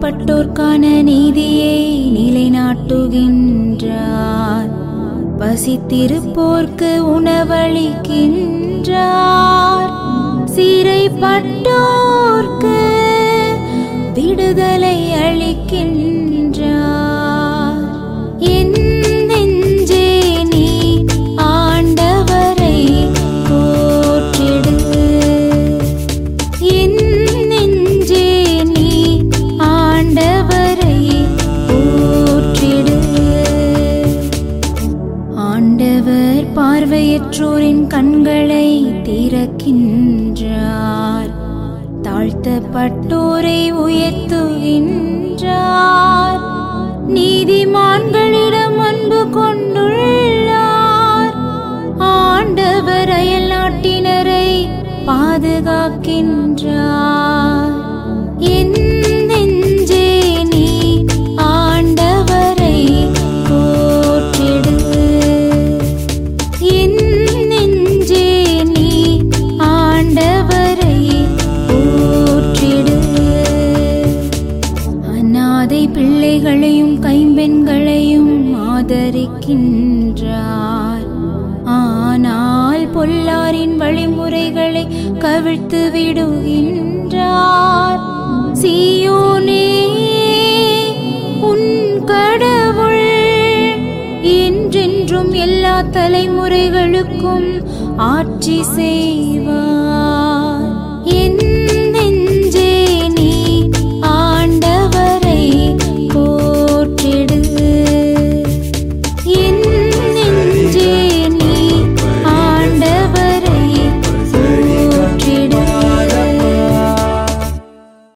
ஒடுக்கப்பட்டோர்க்கான நீதியை நிலைநாட்டுகின்றார் பசித்திருப்போர்க்கு உணவளிக்கின்றார் சிறைப்பட்டோர்க்கு விடுதலை அளிக்கின்றார் என் நெஞ்சே நீ ஆண்டவரை போற்றிடு என் நெஞ்சே நீ ஆண்டவரை போற்றிடு ஆண்டவர் பார்வையற்றோரின் கண்களை திறக்கின்றார் தாழ்த்தப்பட்டோரை உயர்த்துகின்றார் நீதிமான்களிடம் அன்பு கொண்டுள்ளார் ஆண்டவர் அயல் நாட்டினரை பாதுகாக்கின்றார் என் நெஞ்சே நீ ஆண்டவரை போற்றிடு என் நெஞ்சே நீ ஆண்டவரை போற்றிடு அநாதை பிள்ளைகளையும் கைம்பெண்களையும் ஆதரிக்கின்றார் ஆனால் பொல்லாரின் வழிமுறைகளை கவிழ்த்து விடுகின்றார் சீயோனே உன் கடவுள் என்றென்றும் எல்லா தலைமுறைகளுக்கும் ஆட்சி செய்வார்